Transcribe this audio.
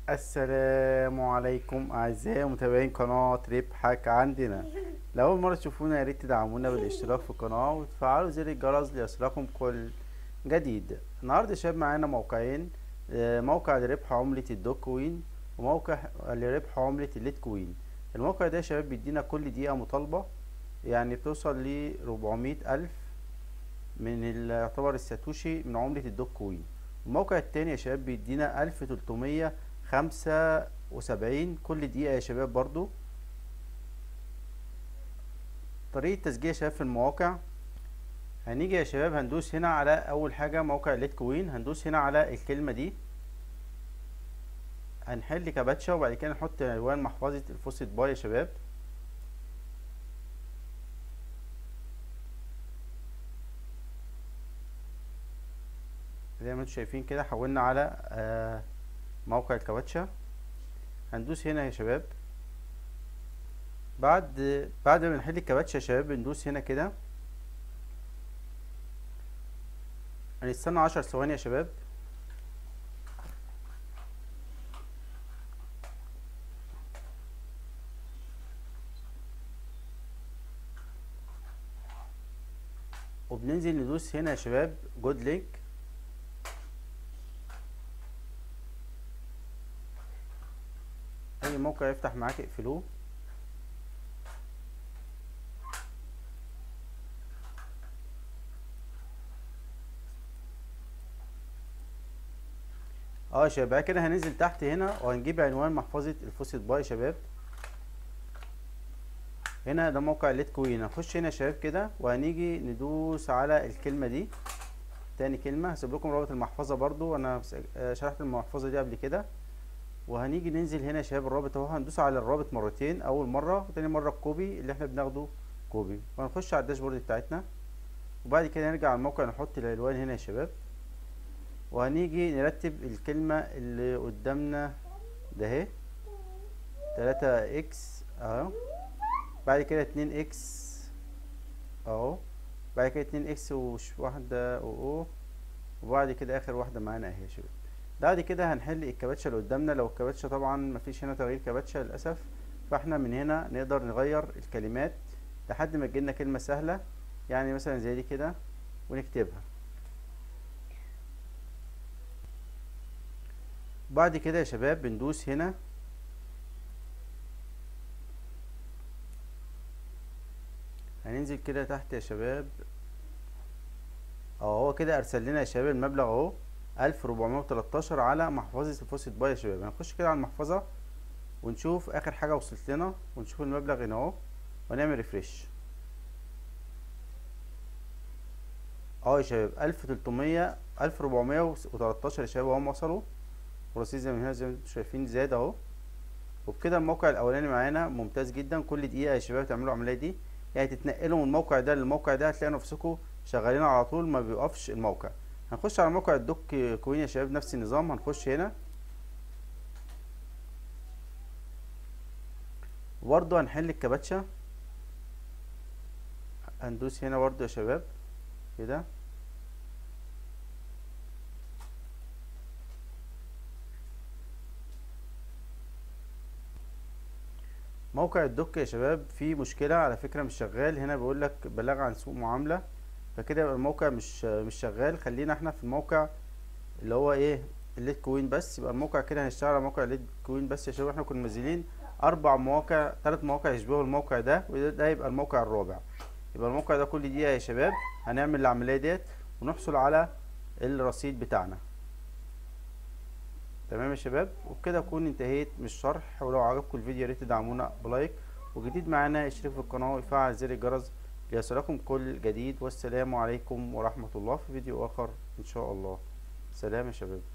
السلام عليكم اعزائي متابعين قناة ربحك عندنا لو اول مرة تشوفونا يا ريت تدعمونا بالاشتراك في القناة وتفعلوا زر الجرس ليصلكم كل جديد النهاردة يا شباب معانا موقعين آه، موقع لربح عملة الدوج كوين وموقع لربح عملة الليت كوين الموقع ده يا شباب بيدينا كل دقيقة مطالبة يعني بتوصل ل 400 ألف من ال- يعتبر الساتوشي من عملة الدوج كوين الموقع التاني يا شباب بيدينا ألف تلتمية خمسة وسبعين كل دقيقة يا شباب برضو طريقة تسجيل يا شباب في المواقع هنيجي يا شباب هندوس هنا على أول حاجة موقع ليت كوين هندوس هنا على الكلمة دي هنحل كابتشا وبعد كده نحط عنوان محفظة الفوسيت باي يا شباب زي ما انتم شايفين كده حولنا على آه موقع الكابتشا هندوس هنا يا شباب بعد بعد ما نحل الكابتشا يا شباب بندوس هنا كده هنستنى عشر ثواني يا شباب وبننزل ندوس هنا يا شباب جود لينك اي موقع يفتح معاك اقفلوه اه يا شباب بعد كده هننزل تحت هنا وهنجيب عنوان محفظة الفوسيت باي يا شباب هنا ده موقع ليت كوين هنخش هنا يا شباب كده وهنيجي ندوس على الكلمة دي تاني كلمة هسيب لكم رابط المحفظة برضو انا آه، شرحت المحفظة دي قبل كده وهنيجي ننزل هنا يا شباب الرابط اهو هندوس على الرابط مرتين اول مرة وتاني مرة الكوبي اللي احنا بناخده كوبي وهنخش على الداشبورد بتاعتنا وبعد كده نرجع على الموقع نحط العنوان هنا يا شباب وهنيجي نرتب الكلمة اللي قدامنا ده اهي تلاتة اكس اهو بعد كده اتنين اكس اهو بعد كده اتنين اكس وش واحدة او او وبعد كده اخر واحدة معانا اهي يا شباب بعد كده هنحل الكباتشة اللي قدامنا لو الكباتشة طبعا مفيش هنا تغيير كباتشة للأسف فاحنا من هنا نقدر نغير الكلمات لحد ما تجيلنا كلمة سهلة يعني مثلا زي دي كده ونكتبها بعد كده يا شباب بندوس هنا هننزل كده تحت يا شباب اهو هو كده ارسل لنا يا شباب المبلغ اهو ألف ربعمية وتلاتاشر على محفظة الفوسيت باي يا شباب هنخش كده على المحفظة ونشوف اخر حاجة وصلت لنا ونشوف المبلغ هنا اهو ونعمل ريفريش اه يا شباب ألف تلتمية ألف ربعمية وتلاتاشر يا شباب اهم وصلوا ورصيد زي ما هنا زي ما انتم شايفين زاد اهو وبكده الموقع الاولاني معانا ممتاز جدا كل دقيقه يا شباب تعملوا العمليه دي يعني تتنقلوا من الموقع ده للموقع ده هتلاقوا نفسكم شغالين على طول ما بيوقفش الموقع هنخش على موقع الدوك كوين يا شباب نفس النظام هنخش هنا وبرضه هنحل الكباتشة هندوس هنا برضه يا شباب كده موقع الدوك يا شباب فيه مشكلة على فكرة مش شغال هنا بيقول لك بلاغ عن سوء معاملة فكده يبقى الموقع مش مش شغال خلينا احنا في الموقع اللي هو ايه الليت كوين بس يبقى الموقع كده هنشتغل على موقع الليت كوين بس يا شباب احنا كنا منزلين اربع مواقع ثلاث مواقع يشبهوا الموقع ده وده ده يبقى الموقع الرابع يبقى الموقع ده كل دقيقة يا شباب هنعمل العملية ديت ونحصل على الرصيد بتاعنا تمام يا شباب وبكده اكون انتهيت من الشرح ولو عجبكم الفيديو يا ريت تدعمونا بلايك وجديد معانا اشترك في القناه وفعل زر الجرس ليصلكم كل جديد والسلام عليكم ورحمه الله في فيديو اخر ان شاء الله سلام يا شباب